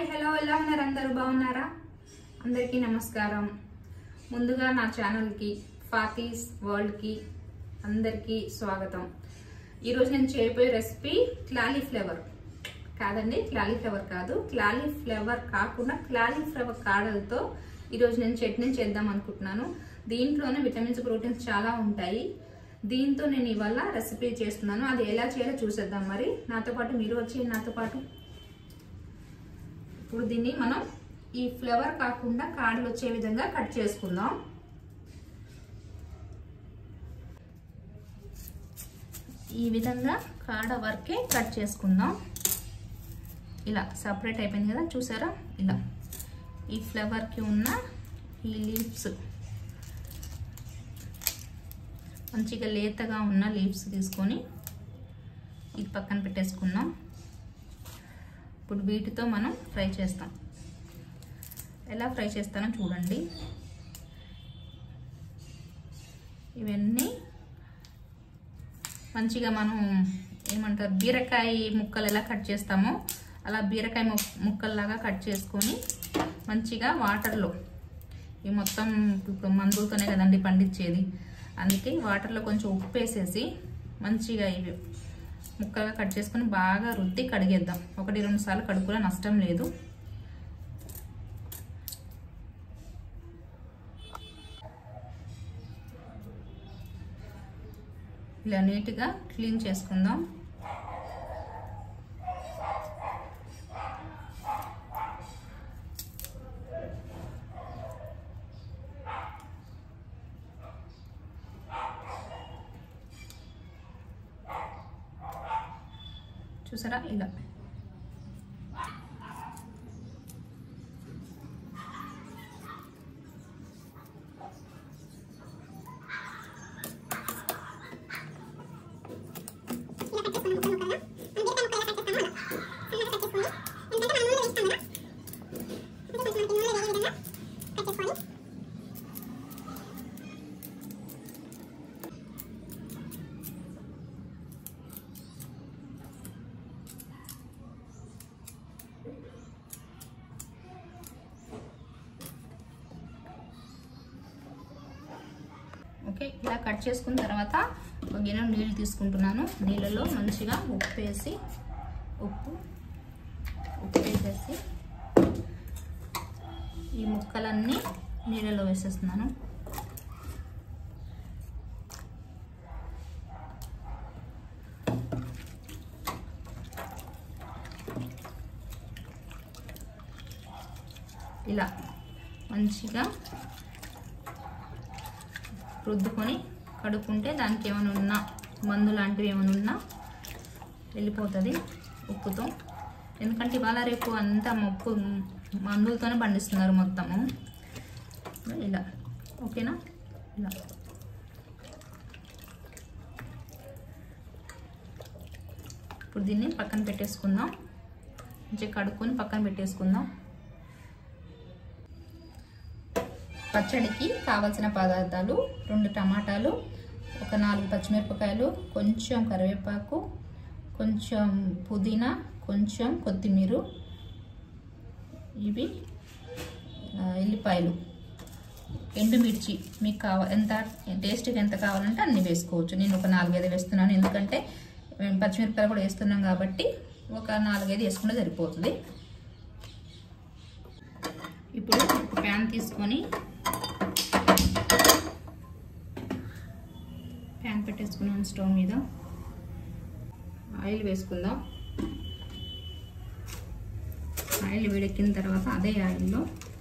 hello ఎలా ఉన్నారు అందరూ బాగున్నారా అందరికీ నమస్కారం ముందుగా నా ఛానల్కి ఫాతీస్ వరల్డ్కి అందరికీ స్వాగతం ఈరోజు నేను చేయబోయే రెసిపీ క్లాలీఫ్లవర్ కాదండి క్లాలీఫ్లవర్ కాదు క్లాలీఫ్లవర్ కాకుండా క్లాలీఫ్లవర్ కాడలతో ఈరోజు నేను చట్నీ చేద్దాం అనుకుంటున్నాను దీంట్లోనే విటమిన్స్ ప్రోటీన్స్ చాలా ఉంటాయి దీంతో నేను ఇవాళ రెసిపీ చేస్తున్నాను అది ఎలా చేయాలో చూసేద్దాం మరి నాతో పాటు మీరు వచ్చి నాతో పాటు ఇప్పుడు దీన్ని మనం ఈ ఫ్లవర్ కాకుండా కాడలు వచ్చే విధంగా కట్ చేసుకుందాం ఈ విధంగా కాడ వరకే కట్ చేసుకుందాం ఇలా సపరేట్ అయిపోయింది కదా చూసారా ఇలా ఈ ఫ్లవర్కి ఉన్న ఈ లీవ్స్ మంచిగా లేతగా ఉన్న లీవ్స్ తీసుకొని ఇది పక్కన పెట్టేసుకుందాం ఇప్పుడు వీటితో మనం ఫ్రై చేస్తాం ఎలా ఫ్రై చేస్తానో చూడండి ఇవన్నీ మంచిగా మనం ఏమంటారు బీరకాయ ముక్కలు ఎలా కట్ చేస్తామో అలా బీరకాయ ముక్కల్లాగా కట్ చేసుకొని మంచిగా వాటర్లో ఇవి మొత్తం ఇప్పుడు మందులతోనే కదండి పండించేది అందుకే వాటర్లో కొంచెం ఉప్పు వేసేసి మంచిగా ఇవి ముక్కలుగా కట్ చేసుకొని బాగా రుద్ది కడిగేద్దాం ఒకటి రెండు సార్లు కడుక్కున్నా నష్టం లేదు ఇలా నీట్గా క్లీన్ చేసుకుందాం చూసారా ఇలా ఓకే ఇలా కట్ చేసుకున్న తర్వాత ఒక గిన్నె నీళ్ళు తీసుకుంటున్నాను నీళ్ళలో మంచిగా ఉప్పు వేసి ఉప్పు ఉప్పు వేసేసి ఈ ముక్కలన్నీ నీళ్ళలో వేసేస్తున్నాను ఇలా మంచిగా రుద్దుకొని కడుక్కుంటే దానికి ఏమైనా ఉన్నా మందు లాంటివి ఏమైనా ఉన్నా వెళ్ళిపోతుంది ఉప్పుతో ఎందుకంటే ఇవాళ రేపు అంతా మొప్పు మందులతోనే పండిస్తున్నారు మొత్తము ఇలా ఓకేనా ఇలా ఇప్పుడు దీన్ని పక్కన పెట్టేసుకుందాం మంచిగా కడుక్కొని పక్కన పెట్టేసుకుందాం పచ్చడికి కావలసిన పదార్థాలు రెండు టమాటాలు ఒక నాలుగు పచ్చిమిరపకాయలు కొంచెం కరివేపాకు కొంచెం పుదీనా కొంచెం కొత్తిమీర ఇవి ఎల్లిపాయలు ఎండుమిర్చి మీకు కావ ఎంత టేస్ట్కి ఎంత కావాలంటే అన్ని వేసుకోవచ్చు నేను ఒక నాలుగైదు వేస్తున్నాను ఎందుకంటే పచ్చిమిరపకాయలు కూడా వేస్తున్నాం కాబట్టి ఒక నాలుగైదు వేసుకుంటే సరిపోతుంది ఇప్పుడు ప్యాన్ తీసుకొని ప్యాన్ పెట్టేసుకున్నాను స్టవ్ మీద ఆయిల్ వేసుకుందాం ఆయిల్ వేడెక్కిన తర్వాత అదే ఆయిల్లో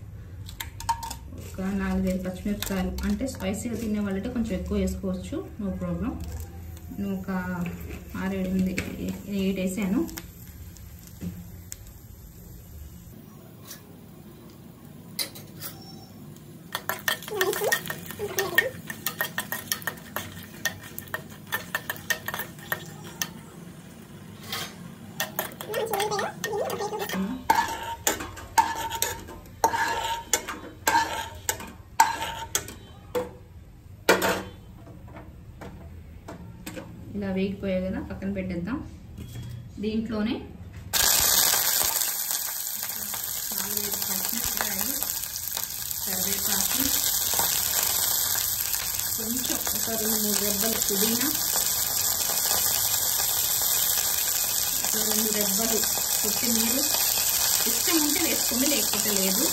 ఒక నాలుగైదు పచ్చిమిరపకాయలు అంటే స్పైసీగా తినే వాళ్ళంటే కొంచెం ఎక్కువ వేసుకోవచ్చు నో ప్రాబ్లం నేను ఒక ఆరు ఎనిమిది ఎయిట్ వేసాను ఇలా వేగిపోయాయి కదా పక్కన పెట్టేద్దాం దీంట్లోనే కరివేపాకు కొంచెం ఒక రెండు మూడు రెబ్బలు పుదీనా ఒక రెండు రెబ్బలు కొత్తిమీర ఇష్టం ఉంటే వేసుకోండి లేకపోతే లేదు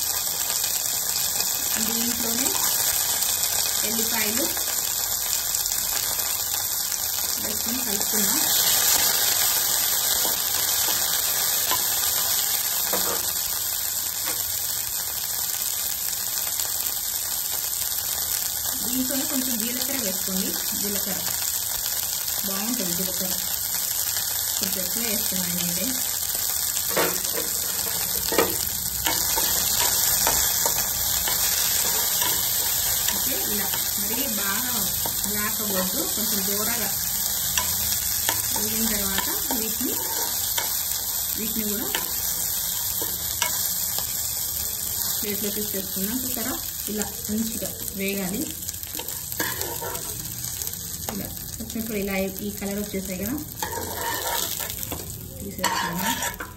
దీంట్లోనే ఎల్లిపాయలు వేసుకొని కలుపుకుందాం దీంట్లోనే కొంచెం జీలకర్ర వేసుకోండి జీలకర్ర బాగుంటుంది జీలకర్ర కొంచెం ఎక్కువ వేస్తున్నాను నేనైతే ఓకే ఇలా మరి బాగా బ్లాక్ అవ్వద్దు కొంచెం దూరగా వేగిన తర్వాత వీటిని వీటిని కూడా ప్లేట్లో తీసేసుకున్నాం చూసారా ఇలా మంచిగా వేగాలి ఇలా వచ్చినప్పుడు ఇలా ఈ కలర్ వచ్చేసాయి కదా తీసేసుకున్నాం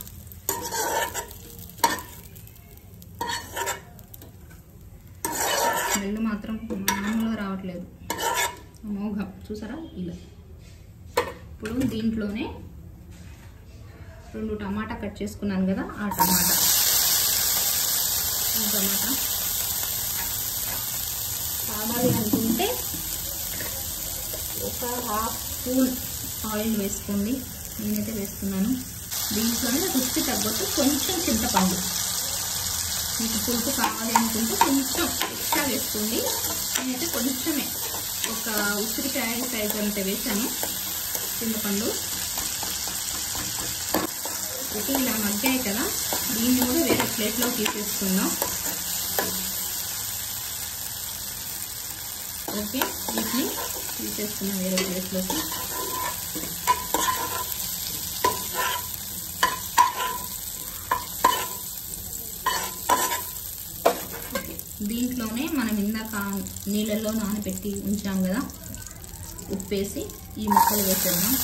స్మెల్ మాత్రం మామూలుగా రావట్లేదు మోఘం చూసారా ఇలా ఇప్పుడు దీంట్లోనే రెండు టమాటా కట్ చేసుకున్నాను కదా ఆ టమాటా ఆ టమాటా కావాలి అనుకుంటే ఒక హాఫ్ స్పూన్ ఆయిల్ వేసుకోండి నేనైతే వేస్తున్నాను దీంట్లోనే రుచి తగ్గట్టు కొంచెం చింతపండు మీకు పులుపు కావాలి అనుకుంటే కొంచెం ఎక్స్ట్రా వేసుకోండి నేనైతే కొంచెమే ఒక ఉసిరికాయ సైజ్ అంత వేసాను చింతపండు ఓకే ఇలా మగ్గాయి కదా దీన్ని కూడా వేరే ప్లేట్లో తీసేసుకుందాం ఓకే వీటిని తీసేసుకున్నాం వేరే ప్లేట్లోకి దీంట్లోనే మనం ఇందాక నీళ్ళల్లో నానబెట్టి ఉంచాం కదా ఉప్పేసి ఈ ముక్కలు వేసేద్దాం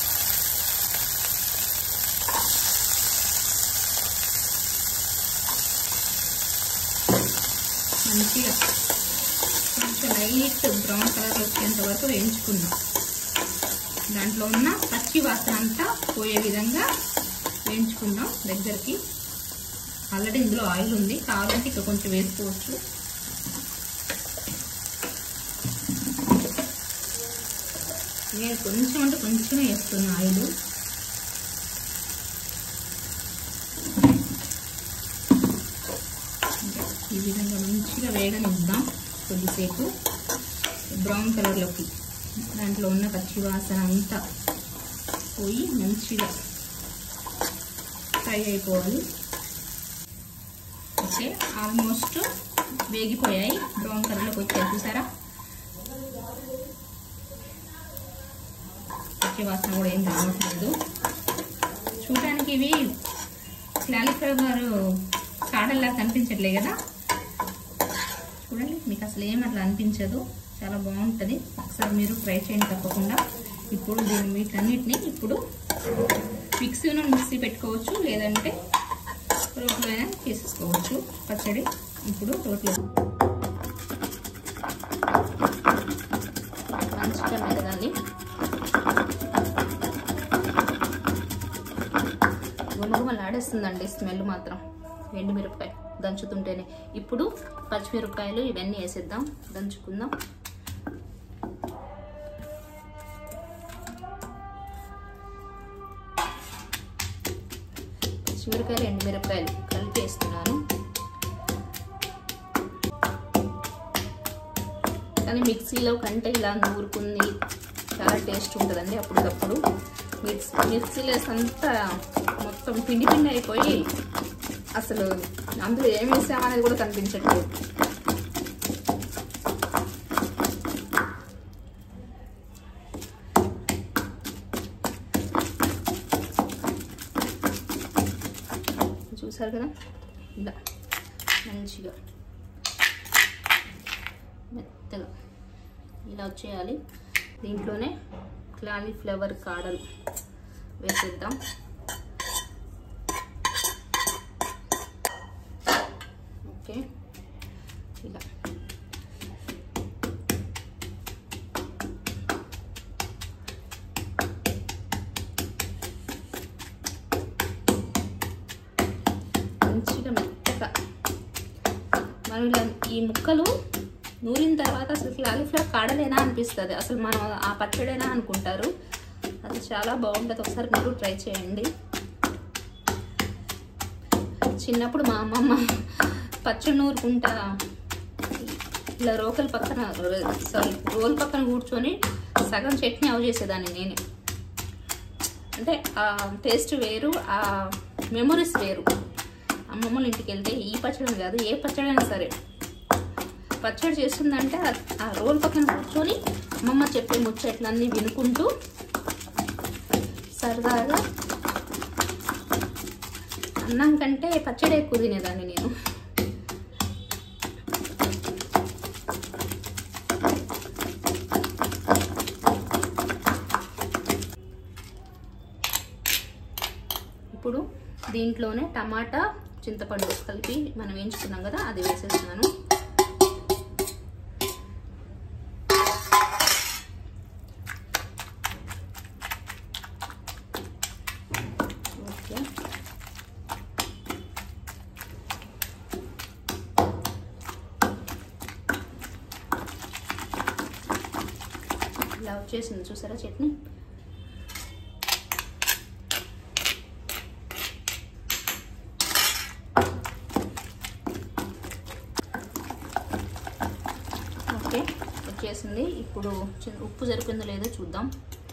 మంచిగా కొంచెం లైట్ బ్రౌన్ కలర్ వచ్చేంత వరకు వేయించుకుందాం దాంట్లో ఉన్న పచ్చి వాసన అంతా పోయే విధంగా వేయించుకుందాం దగ్గరికి ఆల్రెడీ ఇందులో ఆయిల్ ఉంది కావాలంటే ఇక కొంచెం వేసుకోవచ్చు నేను కొంచెం అంటే కొంచెమే వేస్తున్నా ఆయిల్ ఈ విధంగా మంచిగా వేగనిద్దాం కొద్దిసేపు బ్రౌన్ కలర్లోకి దాంట్లో ఉన్న పచ్చి వాసన అంతా పోయి మంచిగా ఫ్రై అయిపోవాలి ఓకే ఆల్మోస్ట్ వేగిపోయాయి బ్రౌన్ కలర్లోకి వచ్చాయి చూసారా పచ్చి వాసన కూడా ఏం రావట్లేదు చూడడానికి ఇవి క్లాలిఫ్లవర్ కాడల్లా కనిపించట్లే కదా చూడండి మీకు అసలు ఏం అట్లా అనిపించదు చాలా బాగుంటుంది ఒకసారి మీరు ట్రై చేయండి తప్పకుండా ఇప్పుడు దీని వీటన్నిటిని ఇప్పుడు మిక్సీలో మిక్సీ పెట్టుకోవచ్చు లేదంటే రోట్లో అయినా చేసేసుకోవచ్చు పచ్చడి ఇప్పుడు రోట్లో మంచిగా మెదగాలి గుమగుమలాడేస్తుందండి స్మెల్ మాత్రం ఎండుమిరపకాయ దంచుతుంటేనే ఇప్పుడు పచ్చిమిరపకాయలు ఇవన్నీ వేసేద్దాం దంచుకుందాం పచ్చిమిరపకాయలు ఎండుమిరపకాయలు కలిపి వేస్తున్నాను కానీ మిక్సీలో కంటే ఇలా నూరుకుంది చాలా టేస్ట్ ఉంటుందండి అప్పటికప్పుడు మిక్స్ మిక్సీలో అంతా మొత్తం పిండి పిండి అయిపోయి అసలు అందులో ఏం వేసామనేది కూడా కనిపించట్లేదు చూసారు కదా ఇలా మంచిగా మెత్తగా ఇలా వచ్చేయాలి దీంట్లోనే క్లాలీఫ్లవర్ కాడలు వేసేద్దాం ఓకే ఇలా మంచిగా మెత్తగా మనం ఇలా ఈ ముక్కలు నూరిన తర్వాత అసలు లాలీఫ్లవర్ కాడలేనా అనిపిస్తుంది అసలు మనం ఆ పచ్చడేనా అనుకుంటారు అది చాలా బాగుంటుంది ఒకసారి మీరు ట్రై చేయండి చిన్నప్పుడు మా అమ్మమ్మ పచ్చడి నూరుకుంటా ఇలా రోకల పక్కన సారీ రోల్ పక్కన కూర్చొని సగం చట్నీ అవ చేసేదాన్ని నేనే అంటే ఆ టేస్ట్ వేరు ఆ మెమొరీస్ వేరు అమ్మమ్మల ఇంటికి వెళ్తే ఈ పచ్చడి కాదు ఏ పచ్చడి అయినా సరే పచ్చడి చేస్తుందంటే ఆ- ఆ రోల్ పక్కన కూర్చొని అమ్మమ్మ చెప్పే ముచ్చట్లన్నీ వినుకుంటూ సరదాగా అన్నం కంటే పచ్చడి ఎక్కువ తినేదాన్ని నేను ఇప్పుడు దీంట్లోనే టమాటా చింతపండు కలిపి మనం వేయించుకున్నాం కదా అది వేసేస్తున్నాను ఓకే ఇలా వచ్చేసింది చూసారా చట్నీ ఓకే వచ్చేసింది ఇప్పుడు చి- ఉప్పు సరిపోయిందో లేదో చూద్దాం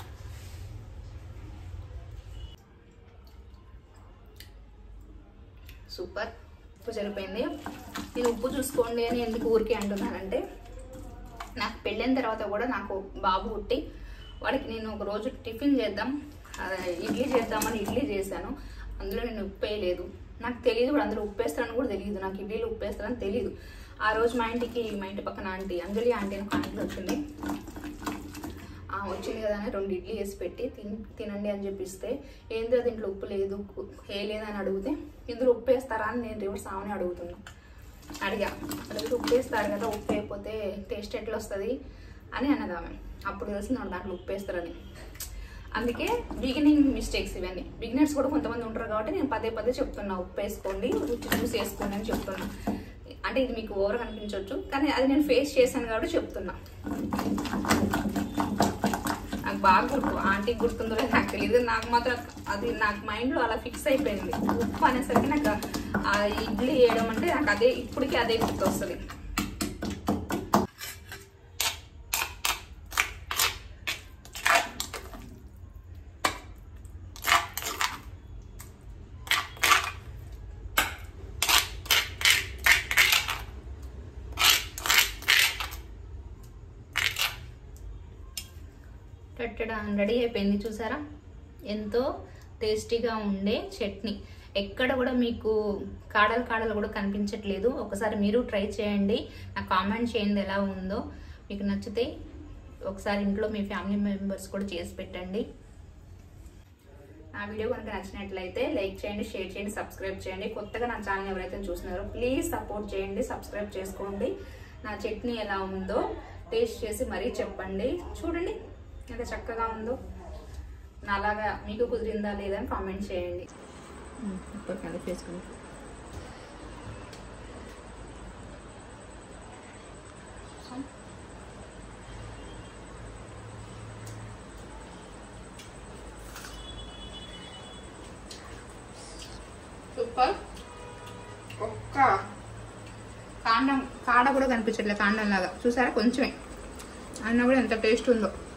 సూపర్ ఉప్పు సరిపోయింది నేను ఉప్పు చూసుకోండి అని ఎందుకు ఊరికే అంటున్నానంటే నాకు పెళ్ళైన తర్వాత కూడా నాకు బాబు పుట్టి వాడికి నేను ఒక రోజు టిఫిన్ చేద్దాం ఆ, ఇడ్లీ చేద్దామని ఇడ్లీ చేశాను అందులో నేను ఉప్పు వేయలేదు నాకు తెలియదు కూడా అందులో ఉప్పు వేస్తారని కూడా తెలియదు నాకు ఇడ్లీలో ఉప్పు వేస్తారని తెలియదు ఆ రోజు మా ఇంటికి మా ఇంటి పక్కన ఆంటీ అంజలి ఆంటీ అని ఒక ఆంటీ వచ్చింది ఆ, వచ్చింది కదా అని రెండు ఇడ్లీ వేసి పెట్టి తిన్ తినండి అని చెప్పిస్తే ఏందో దీంట్లో ఉప్పు లేదు కు- వేయలేదు అని అడిగితే ఇందులో ఉప్పు వేస్తారా అని నేను రివర్స్ ఆమెని అడుగుతున్నా అడిగా అడిగితే ఉప్పు వేస్తారు కదా ఉప్పు వేయకపోతే టేస్ట్ ఎట్లా వస్తుంది అని అన్నది ఆమె అప్పుడు తెలిసి నాకు దాంట్లో ఉప్పు వేస్తారని అందుకే బిగినింగ్ మిస్టేక్స్ ఇవన్నీ బిగినర్స్ కూడా కొంతమంది ఉంటారు కాబట్టి నేను పదే పదే చెప్తున్నా ఉప్పు వేసుకోండి రుచి చూసి వేసుకోండి అని చెప్తున్నా అంటే ఇది మీకు ఓవర్ అనిపించవచ్చు కానీ అది నేను ఫేస్ చేశాను కాబట్టి చెప్తున్నా నాకు బాగా గుర్తు ఆంటీకి గుర్తుందో లేదో నాకు తెలియదు నాకు మాత్రం అది నాకు మైండ్లో అలా ఫిక్స్ అయిపోయింది ఉప్పు అనేసరికి నాకు ఆ ఇడ్లీ వేయడం అంటే నాకు అదే ఇప్పటికీ అదే గుర్తు వస్తుంది టట్టడా రెడీ అయిపోయింది చూసారా ఎంతో టేస్టీగా ఉండే చట్నీ ఎక్కడ కూడా మీకు కాడలు కాడలు కూడా కనిపించట్లేదు ఒకసారి మీరు ట్రై చేయండి నాకు కామెంట్ చేయండి ఎలా ఉందో మీకు నచ్చితే ఒకసారి ఇంట్లో మీ ఫ్యామిలీ మెంబర్స్ కూడా చేసి పెట్టండి నా వీడియో కనుక నచ్చినట్లయితే లైక్ చేయండి షేర్ చేయండి సబ్స్క్రైబ్ చేయండి కొత్తగా నా ఛానల్ ఎవరైతే చూస్తున్నారో ప్లీజ్ సపోర్ట్ చేయండి సబ్స్క్రైబ్ చేసుకోండి నా చట్నీ ఎలా ఉందో టేస్ట్ చేసి మరీ చెప్పండి చూడండి ఎంత చక్కగా ఉందో నాలాగా మీకు కుదిరిందా లేదా అని కామెంట్ చేయండి ఇప్పుడు కలిపి వేసుకుని సూపర్ ఒక్క కాండం కాడ కూడా కనిపించట్లేదు కాండం లాగా చూసారా కొంచెమే అన్న కూడా ఎంత టేస్ట్ ఉందో